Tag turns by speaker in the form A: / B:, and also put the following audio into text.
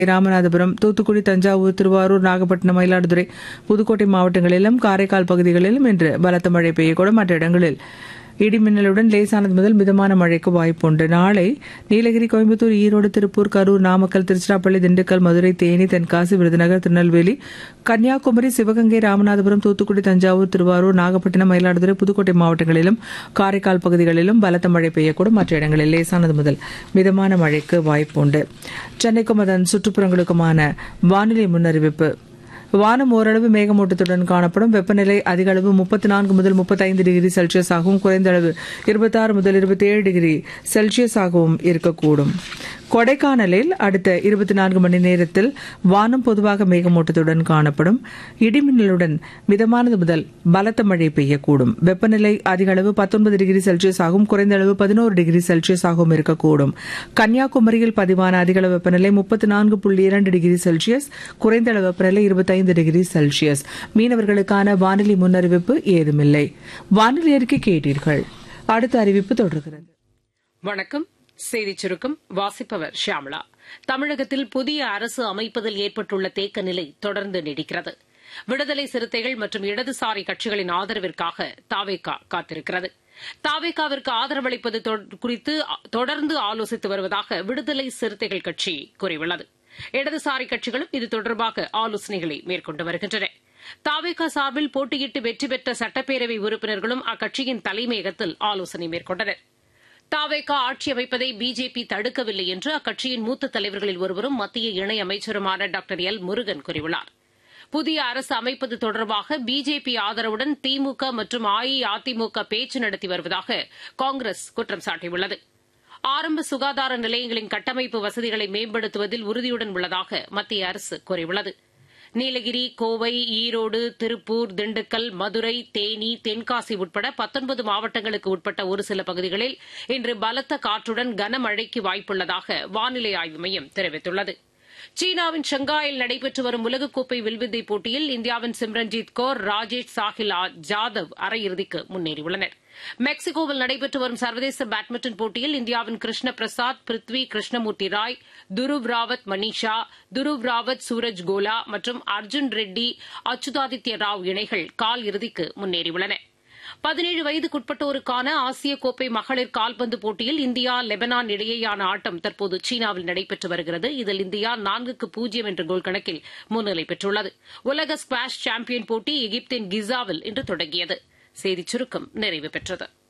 A: ராமநாதபுரம் தூத்துக்குடி தஞ்சாவூர் திருவாரூர் நாகப்பட்டினம் மயிலாடுதுறை புதுக்கோட்டை மாவட்டங்களிலும் காரைக்கால் பகுதிகளிலும் இன்று பலத்த மழை பெய்யக்கூடும் மற்ற இடங்களில் இடிமின்னலுடன் லேசானது முதல் மிதமான மழைக்கு வாய்ப்புண்டு நாளை நீலகிரி கோயம்புத்தூர் ஈரோடு திருப்பூர் கரூர் நாமக்கல் திருச்சிராப்பள்ளி திண்டுக்கல் மதுரை தேனி தென்காசி விருதுநகர் திருநெல்வேலி கன்னியாகுமரி சிவகங்கை ராமநாதபுரம் தூத்துக்குடி தஞ்சாவூர் திருவாரூர் நாகப்பட்டினம் மயிலாடுதுறை புதுக்கோட்டை மாவட்டங்களிலும் காரைக்கால் பகுதிகளிலும் பலத்த மழை பெய்யக்கூடும் மற்ற இடங்களில் லேசானது முதல் மிதமான மழைக்கு வாய்ப்புண்டு சென்னைக்கும் அதன் சுற்றுப்புறங்களுக்குமான வானிலை முன்னறிவிப்பு வானம் ஓரளவு மேகமூட்டத்துடன் காணப்படும் வெப்பநிலை அதிக அளவு முப்பத்தி நான்கு முதல் முப்பத்தைந்து டிகிரி செல்சியஸ் ஆகவும் குறைந்த அளவு இருபத்தாறு முதல் இருபத்தி ஏழு டிகிரி செல்சியஸ் ஆகவும் இருக்கக்கூடும் கொடைக்கானலில் அடுத்த இருபத்தி நான்கு மணி நேரத்தில் வானம் பொதுவாக மேகமூட்டத்துடன் காணப்படும் இடிமின்னலுடன் மிதமானது முதல் பலத்த மழை பெய்யக்கூடும் வெப்பநிலை அதிக அளவு பத்தொன்பது டிகிரி செல்சியஸ் ஆகவும் குறைந்த அளவு பதினோரு டிகிரி செல்சியஸ் ஆகவும் இருக்கக்கூடும் கன்னியாகுமரியில் பதிவான அதிக அளவு வெப்பநிலை முப்பத்தி நான்கு புள்ளி இரண்டு டிகிரி செல்சியஸ் குறைந்த அளவு வெப்பநிலை இருபத்தைந்து டிகிரி செல்சியஸ் மீனவர்களுக்கான வானிலை முன்னறிவிப்பு ஏதுமில்லை வானிலை அறிக்கை கேட்டீர்கள் அடுத்த அறிவிப்பு தொடர்கிறது
B: வணக்கம் செய்திச் சுருக்கம் வாசிப்பவர் ஷியாமளா தமிழகத்தில் புதிய அரசு அமைப்பதில் ஏற்பட்டுள்ள தேக்க நிலை தொடர்ந்து நீடிக்கிறது விடுதலை சிறுத்தைகள் மற்றும் இடதுசாரி கட்சிகளின் ஆதரவிற்காக தாவேகா காத்திருக்கிறது தாவேகாவிற்கு ஆதரவளிப்பது குறித்து தொடர்ந்து ஆலோசித்து வருவதாக விடுதலை சிறுத்தைகள் கட்சி கூறியுள்ளது இடதுசாரி கட்சிகளும் இது தொடர்பாக ஆலோசனைகளை மேற்கொண்டு வருகின்றன தாவேகா சார்பில் போட்டியிட்டு வெற்றி பெற்ற சட்டப்பேரவை உறுப்பினர்களும் அக்கட்சியின் தலைமையகத்தில் ஆலோசனை மேற்கொண்டனர் தாவேகா ஆட்சி அமைப்பதை பிஜேபி தடுக்கவில்லை என்று அக்கட்சியின் மூத்த தலைவர்களில் ஒருவரும் மத்திய இணையமைச்சருமான டாக்டர் எல் முருகன் கூறியுள்ளார் புதிய அரசு அமைப்பது தொடர்பாக பிஜேபி ஆதரவுடன் திமுக மற்றும் அஇஅதிமுக பேச்சு நடத்தி வருவதாக காங்கிரஸ் குற்றம் சாட்டியுள்ளது ஆரம்ப சுகாதார நிலையங்களின் கட்டமைப்பு வசதிகளை மேம்படுத்துவதில் உறுதியுடன் உள்ளதாக மத்திய அரசு கூறியுள்ளது நீலகிரி கோவை ஈரோடு திருப்பூர் திண்டுக்கல் மதுரை தேனி தென்காசி உட்பட பத்தொன்பது மாவட்டங்களுக்கு உட்பட்ட ஒரு சில பகுதிகளில் இன்று பலத்த காற்றுடன் கனமழைக்கு வாய்ப்புள்ளதாக வானிலை ஆய்வு மையம் தெரிவித்துள்ளது சீனாவின் ஷங்காயில் நடைபெற்று வரும் உலகக்கோப்பை வில்வித்தை போட்டியில் இந்தியாவின் சிம்ரன்ஜீத் கौर ராஜேஷ் சாஹில் ஜாதவ் அரையிறுதிக்கு முன்னேறியுள்ளனர் மெக்சிகோவில் நடைபெற்று வரும் சர்வதேச பேட்மிண்டன் போட்டியில் இந்தியாவின் கிருஷ்ண பிரசாத் பிருத்வி கிருஷ்ணமூர்த்தி ராய் துருவ் ராவத் மனிஷா துருவ் ராவத் சூரஜ் கோலா மற்றும் அர்ஜுன் ரெட்டி அச்சுதாதித்ய ராவ் இணைகள் கால் இறுதிக்கு முன்னேறியுள்ளன பதினேழு வயதுக்குட்பட்டோருக்கான ஆசிய கோப்பை மகளிர் கால்பந்து போட்டியில் இந்தியா லெபனான் இடையேயான ஆட்டம் தற்போது சீனாவில் நடைபெற்று வருகிறது இதில் இந்தியா நான்குக்கு பூஜ்ஜியம் என்ற கோல் கணக்கில் முன்னிலை பெற்றுள்ளது உலக ஸ்குவாஷ் சாம்பியன் போட்டி எகிப்தின் கிசாவில் இன்று தொடங்கியது செய்திச் சுருக்கம் நிறைவு பெற்றது